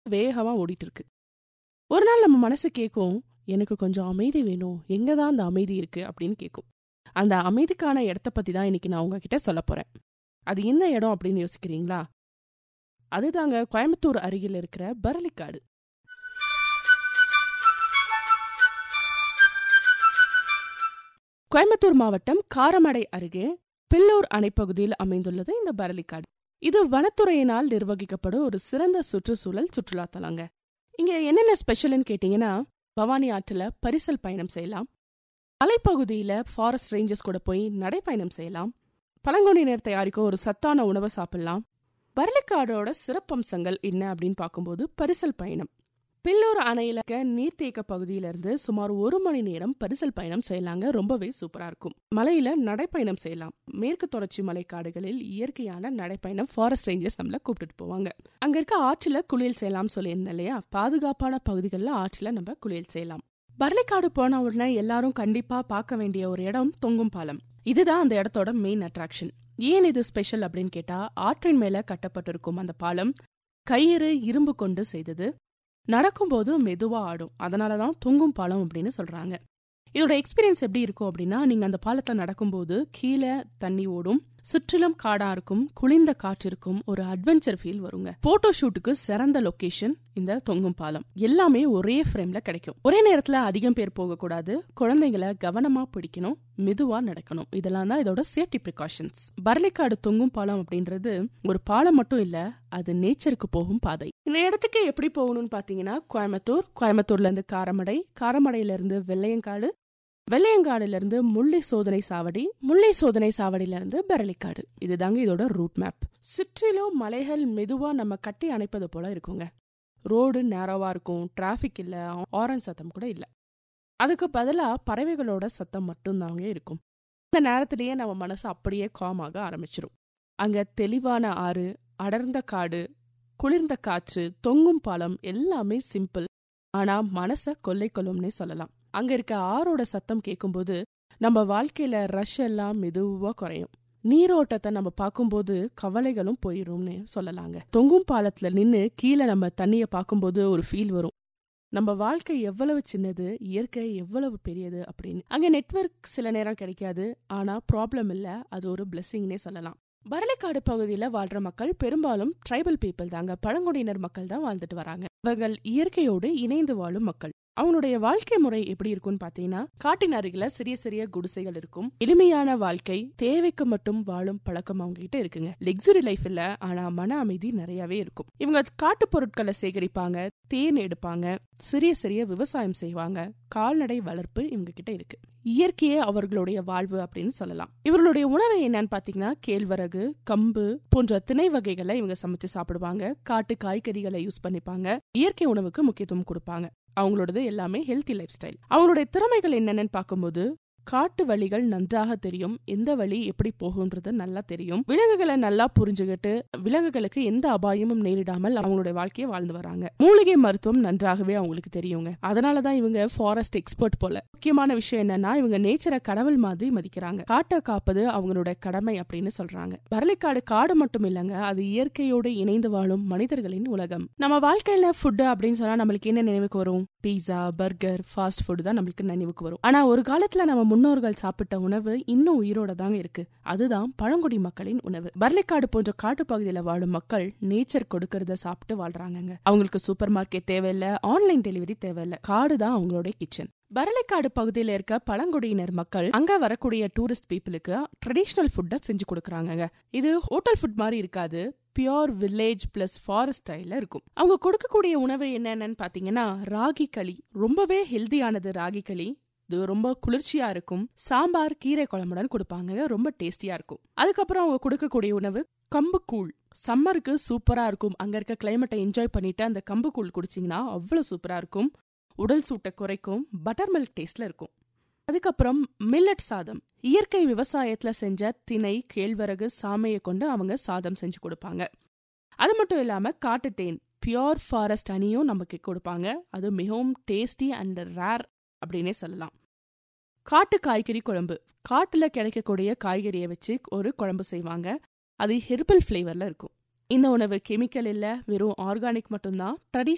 வேகமா ஓடிட்டு இருக்கு ஒரு நாள் நம்ம மனசு கேட்கும் எனக்கு கொஞ்சம் அமைதி வேணும் எங்க தான் அந்த அமைதி இருக்கு அப்படின்னு கேட்கும் அந்த அமைதிக்கான இடத்த பத்தி தான் இன்னைக்கு நான் உங்ககிட்ட சொல்ல போறேன் அது என்ன இடம் அப்படின்னு யோசிக்கிறீங்களா அதுதாங்க கோயம்புத்தூர் அருகில் இருக்கிற பரளிக்காடு கோயம்புத்தூர் மாவட்டம் காரமடை அருகே பில்லூர் அணைப்பகுதியில் அமைந்துள்ளது இந்த பரளிக்காடு இது வனத்துறையினால் நிர்வகிக்கப்படும் ஒரு சிறந்த சுற்றுச்சூழல் சுற்றுலா தலங்க இங்க என்னென்ன ஸ்பெஷல்னு கேட்டீங்கன்னா பவானி ஆற்றுல பரிசல் பயணம் செய்யலாம் மலைப்பகுதியில ஃபாரஸ்ட் ரேஞ்சர்ஸ் கூட போய் நடைப்பயணம் செய்யலாம் பழங்குடியினர் தயாரிக்கும் ஒரு சத்தான உணவை சாப்பிடலாம் பரளிக்காடோட சிறப்பம்சங்கள் என்ன அப்படின்னு பார்க்கும்போது பரிசல் பயணம் பில்லூர் அணையில இருக்க நீர்த்தேக்க பகுதியிலிருந்து சுமார் ஒரு மணி நேரம் பரிசல் பயணம் செய்யலாங்க ரொம்பவே சூப்பரா இருக்கும் மலையில நடைப்பயணம் செய்யலாம் மேற்கு தொடர்ச்சி மலை காடுகளில் இயற்கையான நடைப்பயணம் ஃபாரஸ்ட் ரேஞ்சர்ஸ் நம்மள கூப்பிட்டுட்டு போவாங்க அங்க இருக்க ஆற்றுல குளியல் செய்யலாம் சொல்லியிருந்தேன் இல்லையா பாதுகாப்பான பகுதிகளில் ஆற்றுல நம்ம குளியல் செய்யலாம் பரளிக்காடு போன உடனே எல்லாரும் கண்டிப்பா பார்க்க வேண்டிய ஒரு இடம் தொங்கும் பாலம் இதுதான் அந்த இடத்தோட மெயின் அட்ராக்ஷன் ஏன் இது ஸ்பெஷல் அப்படின்னு கேட்டா ஆற்றின் மேல கட்டப்பட்டிருக்கும் அந்த பாலம் கயிறு இரும்பு கொண்டு செய்தது நடக்கும்போது மெதுவா ஆடும் அதனாலதான் தொங்கும் பாலம் அப்படின்னு சொல்றாங்க இதோட எக்ஸ்பீரியன்ஸ் எப்படி இருக்கும் அப்படின்னா நீங்க அந்த பாலத்தை நடக்கும்போது கீழே தண்ணி ஓடும் சுற்றிலும் காடா இருக்கும் குளிர்ந்த காற்று இருக்கும் ஒரு அட்வென்ச்சர் ஃபீல் வருங்க போட்டோ ஷூட்டுக்கு சிறந்த லொகேஷன் இந்த தொங்கும் பாலம் எல்லாமே ஒரே ஃப்ரேம்ல கிடைக்கும் ஒரே நேரத்துல அதிகம் பேர் போக கூடாது குழந்தைங்களை கவனமா பிடிக்கணும் மெதுவா நடக்கணும் இதெல்லாம் தான் இதோட சேஃப்டி ப்ரிகாஷன்ஸ் பரளிக்காடு தொங்கும் பாலம் அப்படின்றது ஒரு பாலம் மட்டும் இல்ல அது நேச்சருக்கு போகும் பாதை இந்த இடத்துக்கு எப்படி போகணும்னு பாத்தீங்கன்னா கோயம்புத்தூர் கோயம்புத்தூர்ல இருந்து காரமடை காரமடையில இருந்து வெள்ளையங்காடு வெள்ளையங்காடுல இருந்து முல்லை சோதனை சாவடி முல்லை சோதனை சாவடியில இருந்து பெரளிக்காடு இதுதாங்க இதோட ரூட் மேப் சுற்றிலும் மலைகள் மெதுவா நம்ம கட்டி அணைப்பது போல இருக்குங்க ரோடு நேரோவா இருக்கும் டிராஃபிக் இல்ல ஆரன் சத்தம் கூட இல்ல அதுக்கு பதிலா பறவைகளோட சத்தம் மட்டும்தாங்க இருக்கும் இந்த நேரத்திலேயே நம்ம மனசு அப்படியே காமாக ஆரம்பிச்சிரும் அங்க தெளிவான ஆறு அடர்ந்த காடு குளிர்ந்த காற்று தொங்கும் பாலம் எல்லாமே சிம்பிள் ஆனா மனச கொள்ளை கொள்ளும்னே சொல்லலாம் அங்க இருக்க ஆறோட சத்தம் கேட்கும்போது நம்ம வாழ்க்கையில ரஷ் எல்லாம் மெதுவா குறையும் நீரோட்டத்தை நம்ம பார்க்கும்போது கவலைகளும் போயிரும்னு சொல்லலாங்க தொங்கும் பாலத்துல நின்னு கீழே நம்ம தண்ணிய பார்க்கும்போது ஒரு ஃபீல் வரும் நம்ம வாழ்க்கை எவ்வளவு சின்னது இயற்கை எவ்வளவு பெரியது அப்படின்னு அங்க நெட்வொர்க் சில நேரம் கிடைக்காது ஆனா ப்ராப்ளம் இல்ல அது ஒரு பிளெஸிங்னே சொல்லலாம் பரளைக்காடு பகுதியில வாழ்ற மக்கள் பெரும்பாலும் ட்ரைபல் பீப்புள் தாங்க பழங்குடியினர் மக்கள் தான் வாழ்ந்துட்டு வராங்க அவர்கள் இயற்கையோடு இணைந்து வாழும் மக்கள் அவங்களுடைய வாழ்க்கை முறை எப்படி இருக்கும்னு பாத்தீங்கன்னா காட்டின் அருகில சிறிய சிறிய குடிசைகள் இருக்கும் எளிமையான வாழ்க்கை தேவைக்கு மட்டும் வாழும் பழக்கம் அவங்க கிட்ட இருக்குங்க லெக்ஸுரி லைஃப் இல்ல ஆனா மன அமைதி நிறையவே இருக்கும் இவங்க காட்டு பொருட்களை சேகரிப்பாங்க தேன் எடுப்பாங்க சிறிய சிறிய விவசாயம் செய்வாங்க கால்நடை வளர்ப்பு இவங்க கிட்ட இருக்கு இயற்கையே அவர்களுடைய வாழ்வு அப்படின்னு சொல்லலாம் இவர்களுடைய உணவு என்னன்னு பாத்தீங்கன்னா கேழ்வரகு கம்பு போன்ற திணை வகைகளை இவங்க சமைச்சு சாப்பிடுவாங்க காட்டு காய்கறிகளை யூஸ் பண்ணிப்பாங்க இயற்கை உணவுக்கு முக்கியத்துவம் கொடுப்பாங்க அவங்களோடது எல்லாமே ஹெல்த்தி லைஃப் ஸ்டைல் அவங்களுடைய திறமைகள் என்னென்னு பார்க்கும்போது காட்டு வழிகள் நன்றாக தெரியும் எந்த வழி எப்படி போகுன்றது நல்லா தெரியும் விலங்குகளை நல்லா புரிஞ்சுக்கிட்டு விலங்குகளுக்கு எந்த அபாயமும் நேரிடாமல் அவங்களுடைய வாழ்க்கையை வாழ்ந்து வராங்க மூலிகை மருத்துவம் நன்றாகவே அவங்களுக்கு தெரியுங்க அதனாலதான் இவங்க ஃபாரஸ்ட் எக்ஸ்பர்ட் போல முக்கியமான விஷயம் என்னன்னா இவங்க நேச்சரை கடவுள் மாதிரி மதிக்கிறாங்க காட்டை காப்பது அவங்களோட கடமை அப்படின்னு சொல்றாங்க பரளிக்காடு காடு மட்டும் இல்லங்க அது இயற்கையோடு இணைந்து வாழும் மனிதர்களின் உலகம் நம்ம வாழ்க்கையில ஃபுட் அப்படின்னு சொன்னா நம்மளுக்கு என்ன நினைவுக்கு வரும் பீஸா பர்கர் ஃபாஸ்ட் ஃபுட் தான் நம்மளுக்கு நினைவுக்கு வரும் ஆனா ஒரு காலத்துல நம்ம முன்னோர்கள் சாப்பிட்ட உணவு இன்னும் உயிரோட தாங்க இருக்கு அதுதான் பழங்குடி மக்களின் உணவு பர்லிக்காடு போன்ற காட்டு பகுதியில வாழும் மக்கள் நேச்சர் கொடுக்கறத சாப்பிட்டு வாழ்றாங்கங்க அவங்களுக்கு சூப்பர் மார்க்கெட் தேவையில்ல ஆன்லைன் டெலிவரி தேவையில்ல காடு தான் அவங்களோட கிச்சன் பரளைக்காடு பகுதியில இருக்க பழங்குடியினர் மக்கள் அங்க வரக்கூடிய டூரிஸ்ட் பீப்புளுக்கு ட்ரெடிஷ்னல் ஃபுட்டை செஞ்சு கொடுக்குறாங்க இது ஹோட்டல் ஃபுட் மாதிரி இருக்காது பியோர் வில்லேஜ் பிளஸ் ஃபாரஸ்ட் ஸ்டைல இருக்கும் அவங்க கொடுக்கக்கூடிய உணவு என்னென்னு பாத்தீங்கன்னா ராகி களி ரொம்பவே ஹெல்தியானது ராகி களி இது ரொம்ப குளிர்ச்சியா இருக்கும் சாம்பார் கீரை குழம்புடன் கொடுப்பாங்க ரொம்ப டேஸ்டியா இருக்கும் அதுக்கப்புறம் அவங்க கொடுக்கக்கூடிய உணவு கம்பு கூழ் சம்மருக்கு சூப்பரா இருக்கும் அங்க இருக்க கிளைமேட்டை என்ஜாய் பண்ணிட்டு அந்த கம்பு கூழ் குடிச்சிங்கன்னா அவ்வளவு சூப்பரா இருக்கும் உடல் சூட்டை குறைக்கும் பட்டர் மில்க் டேஸ்ட்ல இருக்கும் அதுக்கப்புறம் மில்லட் சாதம் இயற்கை விவசாயத்துல செஞ்ச திணை கேழ்வரகு சாமையை கொண்டு அவங்க சாதம் செஞ்சு கொடுப்பாங்க அது மட்டும் இல்லாம காட்டு தேன் பியோர் ஃபாரஸ்ட் அணியும் நமக்கு கொடுப்பாங்க அது மிகவும் டேஸ்டி அண்ட் ரேர் அப்படின்னே சொல்லலாம் காட்டு காய்கறி குழம்பு காட்டுல கிடைக்கக்கூடிய காய்கறியை வச்சு ஒரு குழம்பு செய்வாங்க அது ஹெர்பல் ஃப்ளேவர்ல இருக்கும் இந்த உணவு கெமிக்கல் இல்ல வெறும் ஆர்கானிக் மட்டும்தான் ட்ரெடிஷனல்